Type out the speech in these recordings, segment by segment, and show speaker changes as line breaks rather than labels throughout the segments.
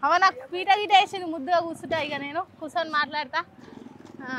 అవ నాకు పీట గీట వేసింది ముద్దుగా కూర్చుంటా ఇక నేను కూర్చొని మాట్లాడతా ఆ.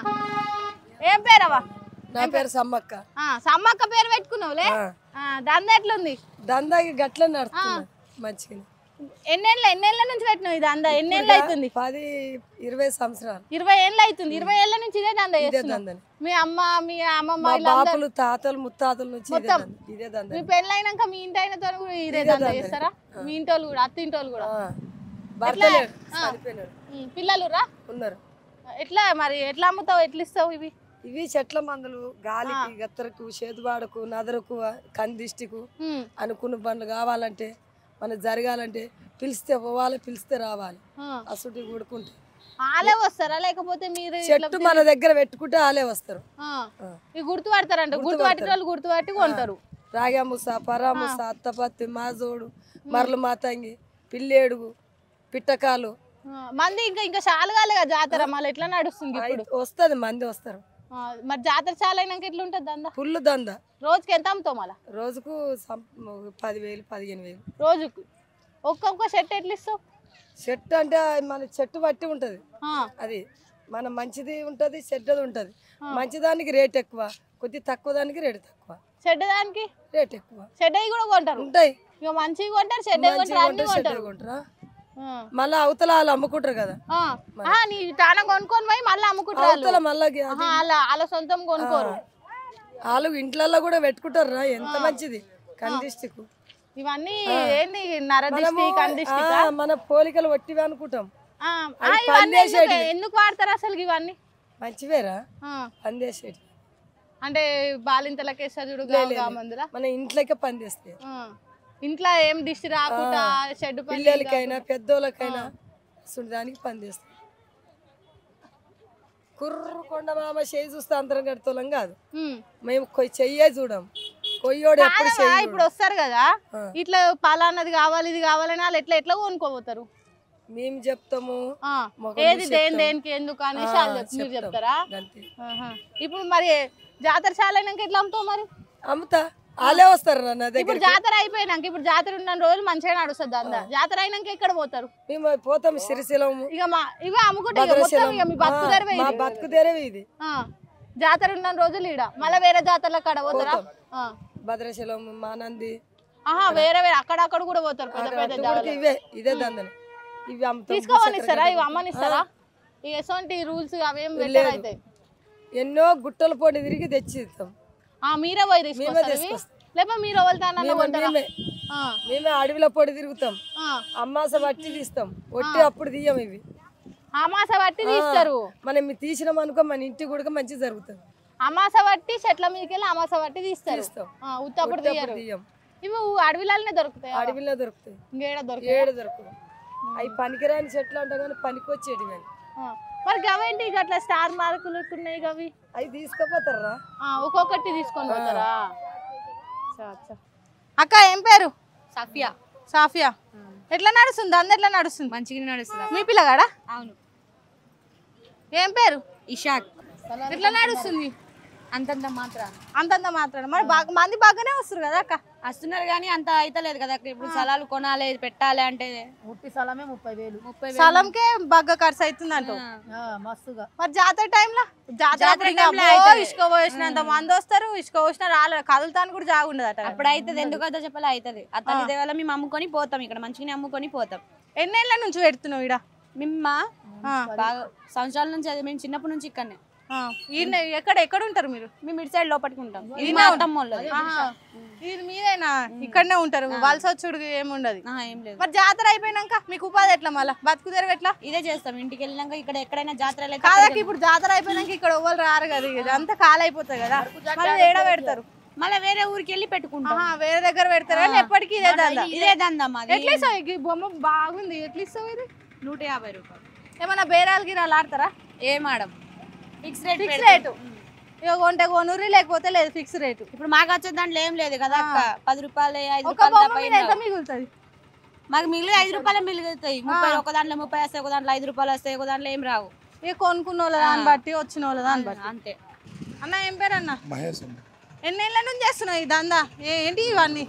ఏం పేరవా
నా పేరు సమ్మక్క
ఆ, సమ్మక్క పేరు పెట్టుకున్నావులే
ఆ.
ఆ, దంద ఎట్లుంది
దందాకి గట్ల నడుస్తున్నా మంచిగా
ఎన్నేళ్ళ ఎన్నేళ్ళ నుంచి పెట్టినావు ఇది అంద ఎన్నేళ్ళు అవుతుంది
పది ఇరవై సంవత్సరాలు
ఇరవై ఏళ్ళు అవుతుంది ఇరవై ఏళ్ళ నుంచి ఇదే దంద
ఇదే
చేస్తున్నావు
దందని
మీ అమ్మ మీ అమ్మమ్మ
మా
వీళ్ళందరూ
బాపులు తాతలు ముత్తాతల నుంచి ఇదే దంద ఇదే దంద
మీ పెళ్ళైనాక మీ ఇంటి అయినతో కూడా ఇదే దంద చేస్తారా మీ ఇంటోళ్ళు కూడా అత్తింటోళ్ళు కూడా
ఆ. భర్త లేడు చనిపోయినాడు
ఉమ్, పిల్లలు రా
ఉన్నారు
ఎట్లా మరి ఎట్లా అమ్ముతావు ఎట్లా ఇస్తావు ఇవి
ఇవి చెట్ల మందులు గాలికి గత్తరకు చేతుబాడుకు నదరకు కందిష్టికు
ఉమ్,
అనుకున్న పనులు కావాలంటే మనకు జరగాలంటే పిలిస్తే పోవాలి పిలిస్తే రావాలి
ఆ.
అసలు కూడుకుంటే
వాళ్ళే వస్తారా లేకపోతే మీరు
చెట్టు మన దగ్గర పెట్టుకుంటే వాళ్ళే వస్తారు
ఆ. ఇవి గుర్తుపడతారంట గుర్తుపట్టిన వాళ్ళు గుర్తుపట్టి కొంటారు
రాగాముస పరాముస అత్తపత్తి మాజోడు మరలు మాతంగి పిల్లేడుగు పిట్టకాలు
ఆ, మంది ఇంకా ఇంకా చాలా కాలేగా జాతర మళ్ళీ ఎట్లా నడుస్తుంది ఇప్పుడు
వస్తుంది మంది వస్తారు
ఆ, మరి జాతర చాలా అయినాక ఎట్లా ఉంటుంది దంద
ఫుల్ దంద
రోజుకి ఎంత అమ్ముతావు మళ్ళా
రోజుకు సం- పదివేలు పదిహేను వేలు
రోజుకు ఒక్కొక్క షర్ట్ ఎట్లా ఇస్తావు
చెట్టు అంటే మన చెట్టు బట్టి ఉంటుంది
ఆ,
అది మన మంచిది ఉంటుంది చెడ్డది ఉంటుంది మంచిదానికి రేట్ ఎక్కువ కొద్ది తక్కువ దానికి రేటు తక్కువ
చెడ్డ దానికి
రేట్ ఎక్కువ
చెడ్డవి కూడా కొంటారు
ఉంటాయి
ఇక మంచివి కొంటారు చెడ్డవి
మంచిగా
కొంటారు అన్ని
కొంటారు
కొంటారు
చెడ్డవి కొంటారా
ఆ.
మళ్ళీ అవతల వాళ్ళు అమ్ముకుంటారు కదా
ఆ. ఆ, నీ తాన కొనుక్కొని పోయి మళ్ళీ అమ్ముకుంటారు వాళ్ళు.
అవతల మళ్ళీ
ఆహా, వాళ్ళ వాళ్ళ సొంతం కొనుక్కోరు
వాళ్ళు ఇంట్లల్లో కూడా పెట్టుకుంటారు రా ఎంత మంచిది కందిస్టిక్
ఇవన్నీ ఏంది నరదిష్టి కందిష్టి
మన పోలికలు వట్టివి అనుకుంటాం
ఆ, ఆ,
అవి
ఇవన్నీ ఎందుకు
పందేసేటివి.
ఎందుకు వాడతారు అసలు ఇవన్నీ
మంచివేరా
ఆ,
పందేసేటి
అంటే బాలింతలకేస్తారు చూడు గా- గా మందులా
మన ఇంట్లోకే పందేస్తాయి
ఆ. ఇంట్లో ఏం దిష్టి రాకుండా షెడ్ పని
పిల్లలకైనా పెద్దోళ్ళకైనా అసలు దానికి పందేస్తాయి కుర్రు కొండ మామ చేయి చూస్తే అంతరం కడుతోళ్ళం కాదు
ఉమ్.
మేము కొయ్యి చెయ్యే చూడం కొయ్యోడు ఎప్పుడు
కాదమ్మా,
చెయ్యి
ఇప్పుడు వస్తారు కదా
ఆ.
ఇట్లా పలానది కావాలి ఇది కావాలని వాళ్ళు ఎట్లా ఎట్లా కొనుక్కోపోతారు
మేము చెప్తాము
ఆ,
మొగలు
ఏది దేని దేనికి ఎందుకు అనేసి వాళ్ళు చెప్- మీరు చెప్తారా
అంతే
ఆహా. ఇప్పుడు మరి జాతర చాలా అయినాక ఎట్లా అమ్ముతావు మరి
అమ్ముతా వాళ్ళే వస్తారు రా నా దగ్గర
ఇప్పుడు జాతర అయిపోయినాక ఇప్పుడు జాతర ఉన్న రోజులు మంచిగా నడుస్తుంది అందా జాతర అయినాక ఎక్కడ పోతారు
మేము పోతాం సిరిశిలం
ఇక మా ఇవి అమ్ముకుంటే ఇక మొత్తం ఇక మీ బతుకు తెరవే
మా
ఇది.
బతుకు తెరవి ఇది
ఆ. జాతర ఉన్న రోజులు ఈడ మళ్ళీ వేరే జాతరలో కాడ పోతారా ఆ.
భద్రాచలం మానంది
ఆహా వేరే వేరే అక్కడక్కడ కూడా పోతారు పెద్ద పెద్ద
అటు
జాతరలు.
కూడా ఇవే ఇదే దందని ఇవి అమ్ముతాం
తీసుకోమనిస్తారా ఇవి అమ్మనిస్తారా ఈ ఎటువంటి రూల్స్ అవేం బెటర్ అవుతాయి
ఎన్నో గుట్టల పొడి తిరిగి తెచ్చి ఇస్తాం
ఆ మీరే పోయి తీసుకొస్తారు ఇవి?
తీసుకొస్తాం.
లేకపోతే మీరు వెళ్తానన్న
మేమే-
కొంటారా
మేమే
ఆ,
మేమే అడవిలో పొడి తిరుగుతాం
ఆ.
అమ్మాస పట్టి తీస్తాం ఒట్టి అప్పుడు తీయం ఇవి
అమాస బట్టి తీస్తారు
మనం ఇవి తీసినాం అనుకో మన ఇంటి కూడా మంచి జరుగుతుంది
అమాస బట్టి చెట్ల మీదకి వెళ్ళి అమాస బట్టి తీస్తారు
తీస్తాం
ఆ, ఉత్తప్పుడు
అప్పుడు
తీయరు
తీయం
ఇవి అడవిలోనే దొరుకుతాయి
అడవిలో దొరుకుతాయి
ఇంకేడ దొరుకుతాయి
ఏడు దొరుకుతాయి అవి పనికిరాని చెట్లు అంటాం కానీ పనికి వచ్చేటివి అని
ఆ. మరి గవేంటి ఇక అట్లా స్టార్ మార్కులు ఉన్నాయి గవి
అవి తీసుకుపోతారా
ఆ, ఒక్కొక్కటి తీసుకొని పోతారా అచ్చా, అచ్చా. అక్క ఏం పేరు
సఫియా
సాఫియా ఎట్లా నడుస్తుంది అందరు ఎట్లా నడుస్తుంది
మంచిగా నడుస్తుంది
మీ పిల్లగాడా
అవును
ఏం పేరు
ఇషాక్
ఎట్లా నడుస్తుంది
అంతంత మాత్రం
అంతంత మాత్రం మరి బాగా మంది బాగానే వస్తారు కదా అక్క
వస్తున్నారు కానీ అంత అయితలేదు కదా అక్కడ ఇప్పుడు స్థలాలు కొనాలి పెట్టాలి అంటే
ముప్పై స్థలమే ముప్పై వేలు
ముప్పై వేలు.
స్థలంకే బాగా ఖర్చు అవుతుంది అంటావు
ఆ, మస్తుగా
మరి జాతర టైంలో జాతర
జాతర
అప్పుడు ఇంకా
టైంలో
అబ్బో,
అవుతది.
ఇసుక పోసినంత మంది వస్తారు ఇసుక పోసిన రాలే కదులుతాను కూడా జాగుండదు అట
అప్పుడు అవుతుంది ఎందుకు అవుతుందో చెప్పాలి అవుతుంది ఆ తల్లి దేవాల మేము అమ్ముకొని పోతాం ఇక్కడ మంచిగానే అమ్ముకొని పోతాం
ఎన్నేళ్ళ నుంచి పెడుతున్నావు ఇడ
మిమ్మ బాగా సంవత్సరాల నుంచి అది మేము చిన్నప్పటి నుంచి ఇక్కడనే
ఈయన ఎక్కడ ఎక్కడ ఉంటారు మీరు
మేము ఇటు సైడ్ లోపలికి ఉంటాం ఇది మా అత్తమ్మ వాళ్ళది.
ఆహా. ఇది మీదేనా ఇక్కడనే ఉంటారు వలస వచ్చుడు ఏముండదు
ఆ, ఏం లేదు
మరి జాతర అయిపోయినాక మీకు ఉపాధి ఎట్లా మళ్ళా బతుకు తెరవు ఎట్లా
ఇదే చేస్తాం ఇంటికి వెళ్ళినాక ఇక్కడ ఎక్కడైనా జాతరలు అయితే
కాదాక ఇప్పుడు జాతర అయిపోయినాక ఇక్కడ ఎవ్వరు రారు కదా ఇది అంతా కాలైపోతుంది కదా మళ్ళీ ఏడ పెడతారు
మళ్ళీ వేరే ఊరికి వెళ్ళి పెట్టుకుంటాం
ఆహా, వేరే దగ్గర పెడతారు కానీ ఎప్పటికీ ఇదే దందా
ఇదే దందా మాది
ఎట్లా ఇస్తావు ఈ బొమ్మ బాగుంది ఎట్లా ఇస్తావు ఇది
నూట యాభై రూపాయలు
ఏమన్నా బేరాలు గిరాలు ఆడతారా
ఏ madam fix rate
fix rate ఇక కొంటే కొనురి లేకపోతే లేదు ఫిక్స్ రేటు
ఇప్పుడు మాకు వచ్చే దాంట్లో ఏం లేదు కదా అక్క పది రూపాయలు ఐదు
ఒక
రూపాయలు
బొమ్మ
తప్ప
మీద
ఏం
ఎంత
రావు.
మిగులుతుంది
మాకు మిగిలిన ఐదు రూపాయలు మిగులుతాయి ముప్పై ఒక దాంట్లో ముప్పై వస్తాయి ఒక దాంట్లో ఐదు రూపాయలు వస్తాయి ఒక దాంట్లో ఏం రావు
ఇక కొనుక్కున్న వాళ్ళ దాన్ని బట్టి వచ్చిన వాళ్ళ దాన్ని బట్టి
అంతే
అన్న ఏం పేరు అన్న
మహేష్ అండి
ఎన్నేళ్ళ నుంచి చేస్తున్నావు ఈ దందా ఏ- ఏంటి ఇవన్నీ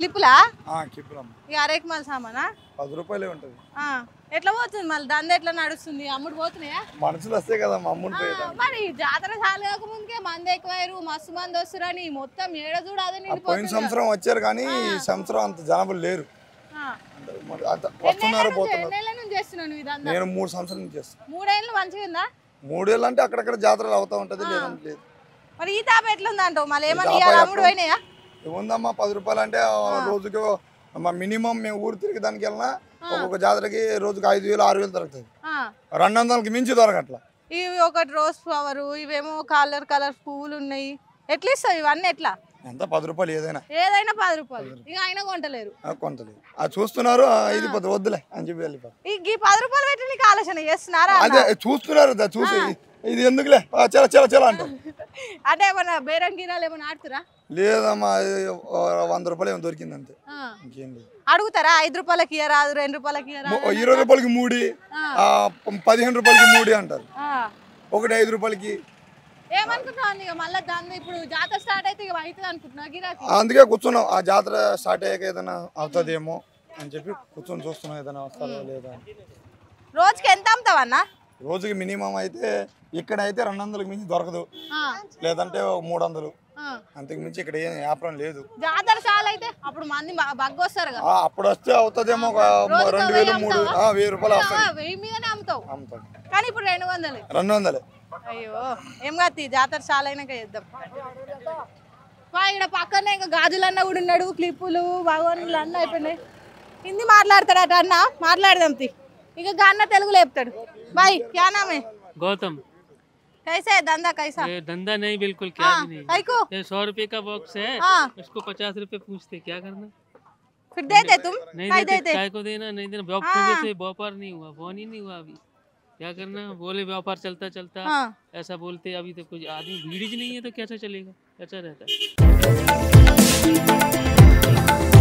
క్లిప్పులా
కిప్పులం
ఇక అరేక్ మళ్ళీ సామానా
పది రూపాయలే ఉంటుంది
ఆ, ఎట్లా పోతుంది మళ్ళీ దంద ఎట్లా నడుస్తుంది అమ్ముడు పోతున్నాయా
మనుషులు వస్తే కదా మా అమ్ముడు
ఆ,
పోయేదాన్ని
మరి జాతర చాలు కాకముందుకే మంది ఎక్కువయ్యారు మస్తు మంది వస్తురని మొత్తం ఏడ చూడు అదే
ఆ పోయిన
నిండిపోతుంది
సంవత్సరం వచ్చారు కానీ ఈ సంవత్సరం అంత జనాభా లేరు
ఆ.
అంటే మరి అంత వస్తున్నారు పోతున్నారు
ఎన్నేళ్ళ నుంచి చేస్తున్నావు నువ్వు ఇదంతా
నేను మూడు సంవత్సరాల నుంచి చేస్తాను
మూడేళ్ళు మంచిగా ఉందా
మూడేళ్ళు అంటే అక్కడక్కడ జాతరలు అవుతా ఉంటది లేదంటే లేదు
మరి ఈ తాప ఎట్లుంది అంటావు మళ్ళీ ఏమన్నా
తాప
ఇవాళ
ఎట్లా
అమ్ముడు పోయినాయా
ఏముందమ్మా పది రూపాయలు అంటే ఆ రోజుకి మా మినిమం మేము ఊరు తిరిగి దానికి వెళ్ళినా ఒక్కొక్క జాతరకి రోజుకి ఐదు వేలు ఆరు వేలు దొరుకుతుంది
ఆ.
రెండు వందలకి మించి దొరకట్లా
ఇవి ఒకటి రోజ్ ఫ్లవర్ ఇవేమో కలర్ కలర్ పువ్వులు ఉన్నాయి ఎట్లా ఇస్తావు ఇవన్నీ ఎట్లా
ఎంత పది రూపాయలు ఏదైనా
ఏదైనా పది రూపాయలు ఇక అయినా కొంటలేరు
ఆ, కొంతలేదు అది చూస్తున్నారు ఆ, ఇది పది వద్దులే అని చెప్పి వెళ్ళిపో
ఈ ఈ పది రూపాయలు పెట్టి నీకు ఆలోచన చేస్తున్నారా అన్న?
అదే చూస్తున్నారు దా, చూసి ఇది ఎందుకులే ఆ, చల చల చల అంటారు
అంటే ఏమన్నా బేరం గిరాలు ఏమన్నా ఆడుతురా
లేదమ్మా ఇది, ఆ, వంద రూపాయలు ఏమో దొరికింది అంతే
ఆ.
ఇంకేం లేదు
అడుగుతారా ఐదు రూపాయలకి ఇయ్యరాదు రెండు రూపాయలకి ఇయ్యరాదు
ము- ఇరవై రూపాయలకి మూడి ఆ, ప- పదిహేను రూపాయలకి మూడి అంటారు
ఆ.
ఒకటి ఐదు రూపాయలకి
ఏమనుకుంటున్నావు ఇక మళ్ళీ దాన్ని ఇప్పుడు జాతర స్టార్ట్ అయితే ఇక అవుతుంది అనుకుంటున్నా గిరాకి
అందుకే కూర్చున్నాం ఆ జాతర స్టార్ట్ అయ్యాక ఏదైనా అవుతుందేమో అని చెప్పి కూర్చొని చూస్తున్నాం ఏదైనా వస్తారో లేదా అని.
రోజుకి ఎంత అమ్ముతావు అన్న
రోజుకి మినిమం అయితే ఇక్కడ అయితే రెండు వందలకి మించి దొరకదు
ఆ,
లేదంటే ఒక మూడు వందలు
ఆ.
అంతకు మించి ఇక్కడ ఏం వ్యాపారం లేదు
జాతర చాలా అయితే అప్పుడు మంది బ- బగ్గ వస్తారు కదా
ఆ, అప్పుడు వస్తే అవుతుందేమో ఒక
రోజుకో
రెండు
వెయ్యి
వేలు మూడు
అమ్ముతావా?
ఆ, వెయ్యి రూపాయలు
ఆ,
వస్తాయి
వెయ్యి మీదనే అమ్ముతావు
అమ్ముతాం
కానీ ఇప్పుడు రెండు వందలు
రెండు వందలే
అయ్యో ఏం కాదు జాతర చాలా అయినాక చేద్దాం వా, ఇక్కడ పక్కనే ఇంకా గాజులన్న కూడా ఉన్నాడు క్లిప్పులు భగవాన్లు అన్న అయిపోయినాయి హిందీ మాట్లాడతాడట అన్న మాట్లాడదాం తి ఇక గాన్న తెలుగు లేపుతాడు బాయ్ క్యా నామే
गौतम
कैसे है धंधा कैसा
ये धंधा नहीं बिल्कुल क्या
हाँ
भी नहीं
कैको
ये सौ रुपए का बॉक्स है
हाँ
उसको पचास रुपए पूछते क्या करना
फिर देते तुम
नहीं
नहीं
देते
देते
काय को देना नहीं देना व्याप-
हाँ।
जैसे व्यापार नहीं हुआ फोन ही नहीं हुआ अभी क्या करना बोले व्यापार चलता चलता
हाँ
ऐसा बोलते अभी तो कुछ आदमी भीड़ ही नहीं है तो कैसे चलेगा कैसा रहता है